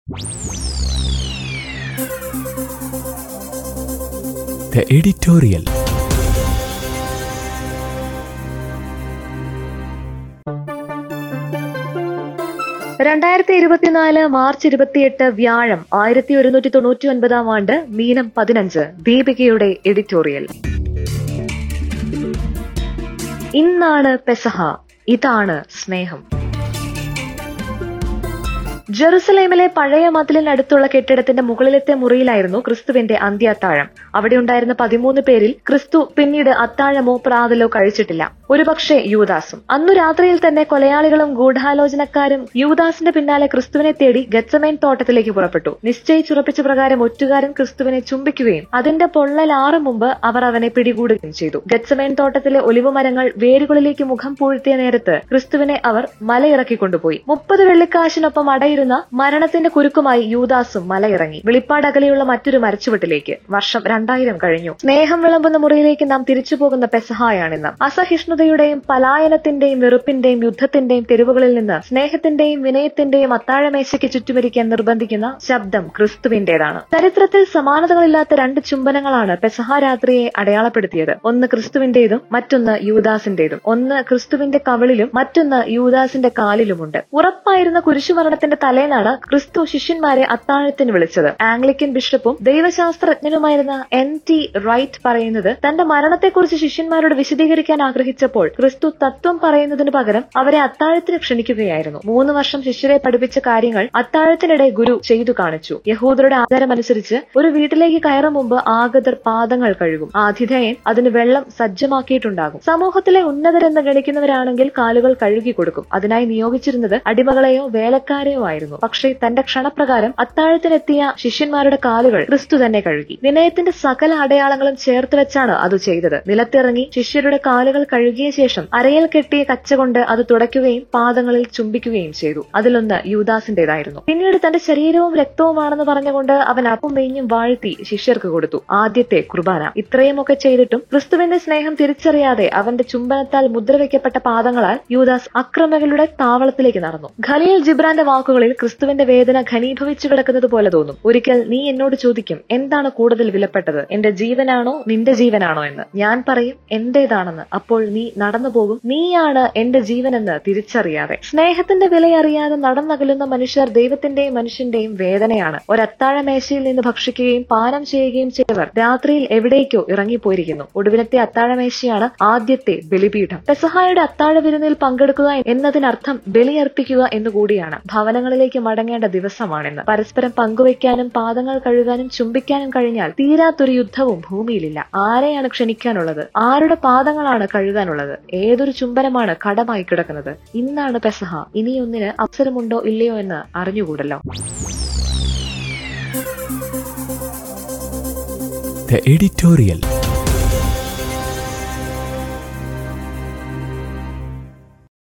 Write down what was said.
The editorial. രണ്ടായിരത്തി ഇരുപത്തിനാല് March ഇരുപത്തിയെട്ട് വ്യാഴം ആയിരത്തി ഒരുന്നൂറ്റി തൊണ്ണൂറ്റി ഒൻപതാം ആണ്ട് മീനം പതിനഞ്ച് ദീപികയുടെ എഡിറ്റോറിയൽ ഇന്നാണ് പെസഹ ഇതാണ് സ്നേഹം ജെറുസലേമിലെ പഴയ മതിലിനടുത്തുള്ള കെട്ടിടത്തിന്റെ മുകളിലത്തെ മുറിയിലായിരുന്നു ക്രിസ്തുവിന്റെ അന്ത്യാത്താഴം അവിടെ ഉണ്ടായിരുന്ന പതിമൂന്ന് പേരിൽ ക്രിസ്തു പിന്നീട് അത്താഴമോ പ്രാതലോ കഴിച്ചിട്ടില്ല ഒരുപക്ഷെ യൂദാസും അന്നു രാത്രിയിൽ തന്നെ കൊലയാളികളും ഗൂഢാലോചനക്കാരും യൂദാസിന്റെ പിന്നാലെ ക്രിസ്തുവിനെ തേടി ഗച്ചമേൻ തോട്ടത്തിലേക്ക് പുറപ്പെട്ടു നിശ്ചയിച്ചുറപ്പിച്ച പ്രകാരം ഒറ്റുകാരൻ ക്രിസ്തുവിനെ ചുംബിക്കുകയും അതിന്റെ പൊള്ളലാറ് മുമ്പ് അവർ അവനെ പിടികൂടുകയും ചെയ്തു ഗച്ചമേൻ തോട്ടത്തിലെ ഒലിവ് മരങ്ങൾ വേരുകളിലേക്ക് മുഖം പൂഴ്ത്തിയ നേരത്ത് ക്രിസ്തുവിനെ അവർ മലയിറക്കി കൊണ്ടുപോയി മുപ്പത് വെള്ളിക്കാശിനൊപ്പം അടയിരുന്ന മരണത്തിന്റെ കുരുക്കുമായി യൂദാസും മലയിറങ്ങി വെളിപ്പാട് അകലെയുള്ള മറ്റൊരു മരച്ചുവട്ടിലേക്ക് വർഷം രണ്ടായിരം കഴിഞ്ഞു സ്നേഹം വിളമ്പുന്ന മുറിയിലേക്ക് നാം തിരിച്ചു പോകുന്ന പെസഹായാണിന്ന് അസഹിഷ്ണുതയുടെയും പലായനത്തിന്റെയും വെറുപ്പിന്റെയും യുദ്ധത്തിന്റെയും തെരുവുകളിൽ നിന്ന് സ്നേഹത്തിന്റെയും വിനയത്തിന്റെയും അത്താഴമേശയ്ക്ക് ചുറ്റുമിരിക്കാൻ നിർബന്ധിക്കുന്ന ശബ്ദം ക്രിസ്തുവിന്റേതാണ് ചരിത്രത്തിൽ സമാനതകളില്ലാത്ത രണ്ട് ചുംബനങ്ങളാണ് പെസഹ രാത്രിയെ അടയാളപ്പെടുത്തിയത് ഒന്ന് ക്രിസ്തുവിന്റേതും മറ്റൊന്ന് യൂദാസിന്റേതും ഒന്ന് ക്രിസ്തുവിന്റെ കവിളിലും മറ്റൊന്ന് യൂദാസിന്റെ കാലിലുമുണ്ട് ഉറപ്പായിരുന്ന കുരിശുമരണത്തിന്റെ തലേന്നാണ് ക്രിസ്തു ശിഷ്യന്മാരെ അത്താഴത്തിന് വിളിച്ചത് ആംഗ്ലിക്കൻ ബിഷപ്പും ദൈവശാസ്ത്രജ്ഞനുമായിരുന്ന എൻ ടി റൈറ്റ് പറയുന്നത് തന്റെ മരണത്തെക്കുറിച്ച് ശിഷ്യന്മാരോട് വിശദീകരിക്കാൻ ആഗ്രഹിച്ചപ്പോൾ ക്രിസ്തു തത്വം പറയുന്നതിന് പകരം അവരെ അത്താഴത്തിന് ക്ഷണിക്കുകയായിരുന്നു മൂന്ന് വർഷം ശിഷ്യരെ പഠിപ്പിച്ച കാര്യങ്ങൾ അത്താഴത്തിനിടെ ഗുരു ചെയ്തു കാണിച്ചു യഹൂദരുടെ ആചാരമനുസരിച്ച് ഒരു വീട്ടിലേക്ക് കയറും മുമ്പ് ആഗതർ പാദങ്ങൾ കഴുകും ആതിഥേയൻ അതിന് വെള്ളം സജ്ജമാക്കിയിട്ടുണ്ടാകും സമൂഹത്തിലെ ഉന്നതരെന്ന് ഗണിക്കുന്നവരാണെങ്കിൽ കാലുകൾ കഴുകി കൊടുക്കും അതിനായി നിയോഗിച്ചിരുന്നത് അടിമകളെയോ വേലക്കാരെയോ ആയിരുന്നു പക്ഷേ തന്റെ ക്ഷണപ്രകാരം അത്താഴത്തിനെത്തിയ ശിഷ്യന്മാരുടെ കാലുകൾ ക്രിസ്തു തന്നെ കഴുകി വിനയത്തിന്റെ സകല അടയാളങ്ങളും ചേർത്ത് വെച്ചാണ് അത് ചെയ്തത് നിലത്തിറങ്ങി ശിഷ്യരുടെ കാലുകൾ കഴുകിയ ശേഷം അരയിൽ കെട്ടിയ കച്ച കൊണ്ട് അത് തുടയ്ക്കുകയും പാദങ്ങളിൽ ചുംബിക്കുകയും ചെയ്തു അതിലൊന്ന് യൂദാസിന്റേതായിരുന്നു പിന്നീട് തന്റെ ശരീരവും രക്തവുമാണെന്ന് പറഞ്ഞുകൊണ്ട് അവൻ അപ്പം മെയ്ഞ്ഞും വാഴ്ത്തി ശിഷ്യർക്ക് കൊടുത്തു ആദ്യത്തെ കുർബാന ഇത്രയുമൊക്കെ ചെയ്തിട്ടും ക്രിസ്തുവിന്റെ സ്നേഹം തിരിച്ചറിയാതെ അവന്റെ ചുംബനത്താൽ മുദ്രവെക്കപ്പെട്ട പാദങ്ങളാൽ യൂദാസ് അക്രമികളുടെ താവളത്തിലേക്ക് നടന്നു ഖലീൽ ജിബ്രാന്റെ വാക്കുകളിൽ ക്രിസ്തുവിന്റെ വേദന ഘനീഭവിച്ചു കിടക്കുന്നത് പോലെ തോന്നും ഒരിക്കൽ നീ എന്നോട് ചോദിക്കും എന്താണ് കൂടുതൽ വിലപ്പെട്ടത് എന്റെ ജീവനാണോ നിന്റെ ജീവനാണോ എന്ന് ഞാൻ പറയും എന്റേതാണെന്ന് അപ്പോൾ നീ നടന്നു പോകും നീയാണ് എന്റെ ജീവനെന്ന് തിരിച്ചറിയാതെ സ്നേഹത്തിന്റെ വിലയറിയാതെ നടന്നകലുന്ന മനുഷ്യർ ദൈവത്തിന്റെയും മനുഷ്യന്റെയും വേദനയാണ് ഒരത്താഴ മേശയിൽ നിന്ന് ഭക്ഷിക്കുകയും പാനം ചെയ്യുകയും ചെയ്തവർ രാത്രിയിൽ എവിടേക്കോ ഇറങ്ങിപ്പോയിരിക്കുന്നു ഒടുവിലത്തെ അത്താഴമേശയാണ് ആദ്യത്തെ ബലിപീഠം പെസഹായുടെ അത്താഴ വിരുന്നിൽ പങ്കെടുക്കുക എന്നതിനർത്ഥം ബലിയർപ്പിക്കുക എന്നുകൂടിയാണ് ഭവനങ്ങളിലേക്ക് മടങ്ങേണ്ട ദിവസമാണിന്ന് പരസ്പരം പങ്കുവയ്ക്കാനും പാദങ്ങൾ കഴുകാനും ചുംബിക്കാനും കഴിഞ്ഞാൽ തീരാത്തൊരു യുദ്ധവും ഭൂമിയിലില്ല ആരെയാണ് ക്ഷണിക്കാനുള്ളത് ആരുടെ പാദങ്ങളാണ് കഴുകാനുള്ളത് ഏതൊരു ചുംബനമാണ് കടമായി കിടക്കുന്നത് ഇന്നാണ് പെസഹ ഇനിയൊന്നിന് അവസരമുണ്ടോ ഇല്ലയോ എന്ന് അറിഞ്ഞുകൂടല്ലോ The editorial.